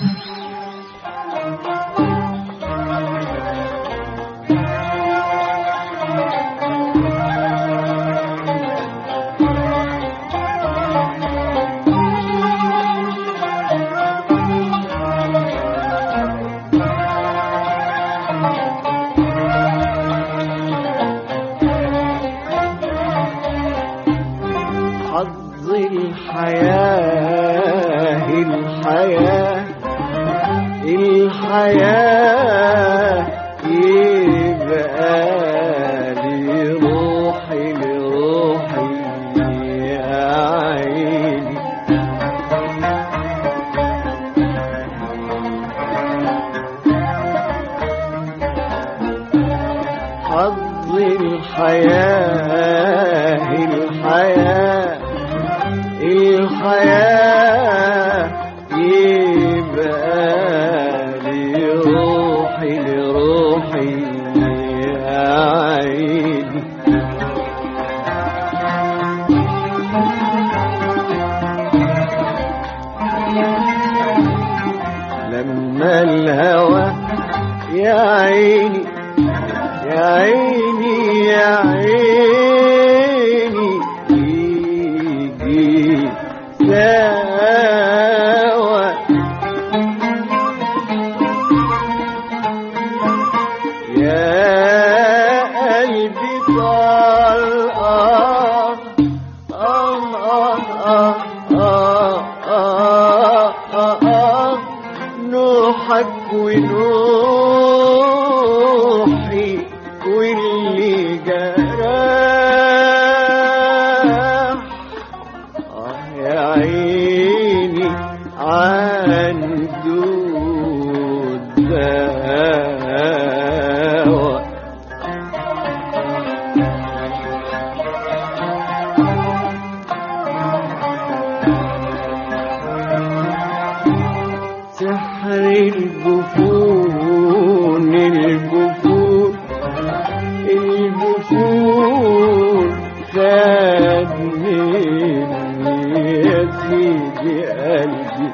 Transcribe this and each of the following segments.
حظ الحياة الحياة الحياة يبقى لي روحي لروحي يا عيني حظ الحياة الحياة الحياة يبقى لي روحي لروحي يا عيني لما الهوى يا عيني يا عيني يا عيني يجي سوا يا قلبي طال آه آه آه آه آه آه آه نوحك ونوحي واللي جراح آه يا عيني عنده الدواء سحر الجفون الجفون الجفون خد مني يا سيدي قلبي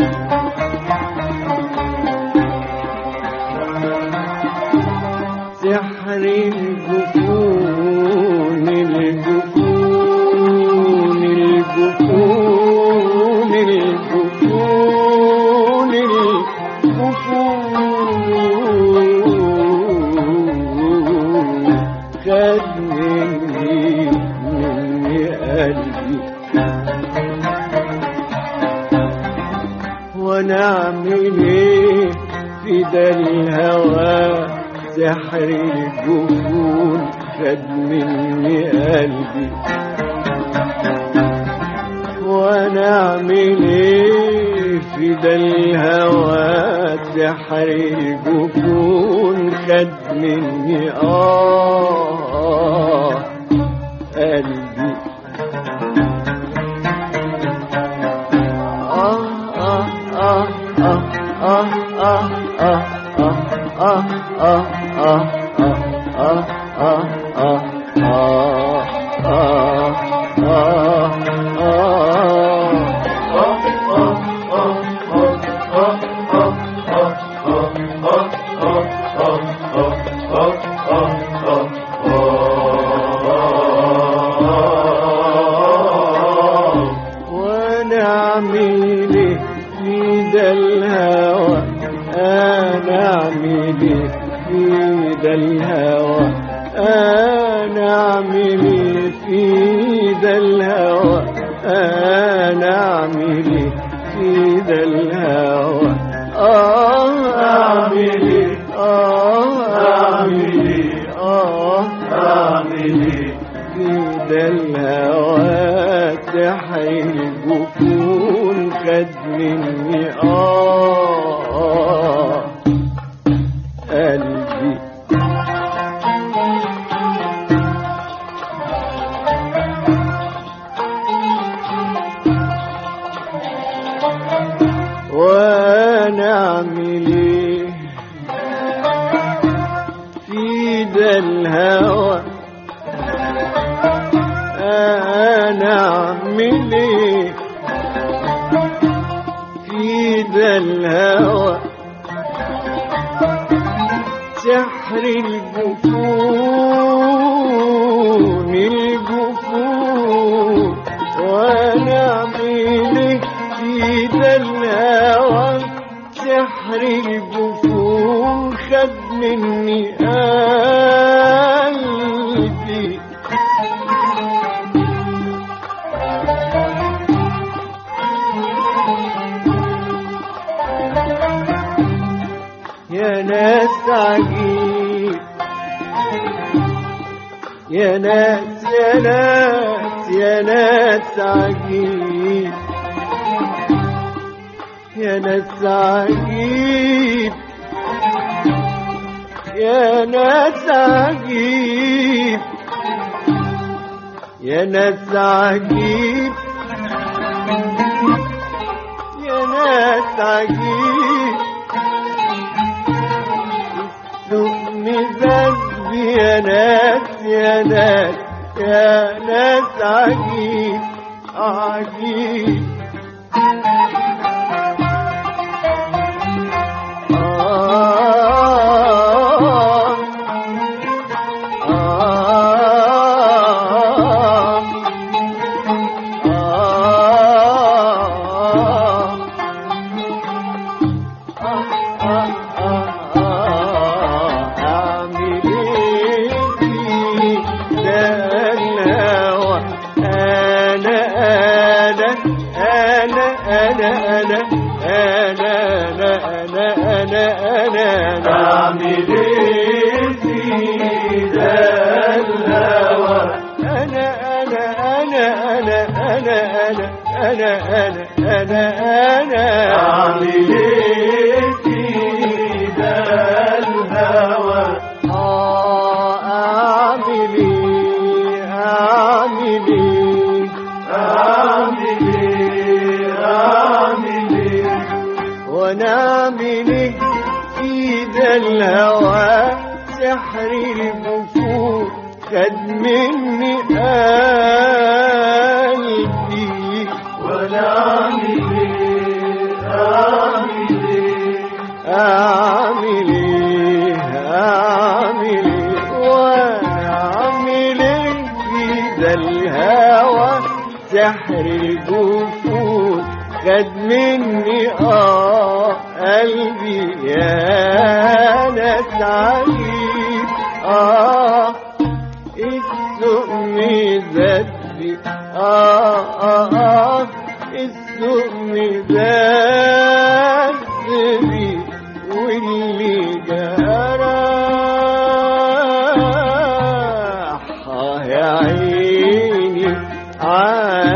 سحر الجفون الجفون الجفون الجفون الجفون خد مني مني قلبي وانا اعمل ايه في ده الهوى سحر الجفون خد مني قلبي وانا اعمل ايه في ده الهوى سحر الجفون خد مني اه قلبي آه آه آه آه آه آه آه آه آه آه آه آه آه وانا اعمل إيه في ده الهوى انا اعمل إيه في ده الهوى انا اعمل إيه في ده الهوى انا اعمل إيه في ده الهوى اه اعمل إيه اه اعمل إيه اه اعمل إيه في ده الهوى تحيي الجفون خد مني آه قلبي وانا اعمل ايه في ده الهوى انا اعمل ايه في ده الهوى سحر الجفون الجفون ونعمل في ذا الهوى سحر الجفون خد مني قلبي يا ناس عجيب يا ناس يا ناس يا ناس عجيب يا ناس عجيب يا ناس عجيب يا ناس عجيب يا ناس عجيب ثم ذنب يا ناس يا ناس يا ناس عجيب عجيب آه آه آه أعمل إيه في ذا الهوى أنا أنا أنا أنا أنا أنا أنا أنا أنا أنا أعمل إيه في ذا الهوى أنا أنا أنا أنا أنا أنا أنا أنا أنا أنا أعمل إيه في ذا الهوى آه أعمل إيه أعمل إيه أعمل إيه أعمل إيه ونعمل إيه في ذا الهوى سحر البفور خد مني قلبي ونعمل إيه أعمل إيه أعمل إيه أعمل إيه وأعمل إيه في ذا الهوى سحر الجفون خد مني آه قلبي يا ناس عجيب آه السقم ذنبي آه آه آه السقم ذنبي واللي جرح آه يا عيني عاد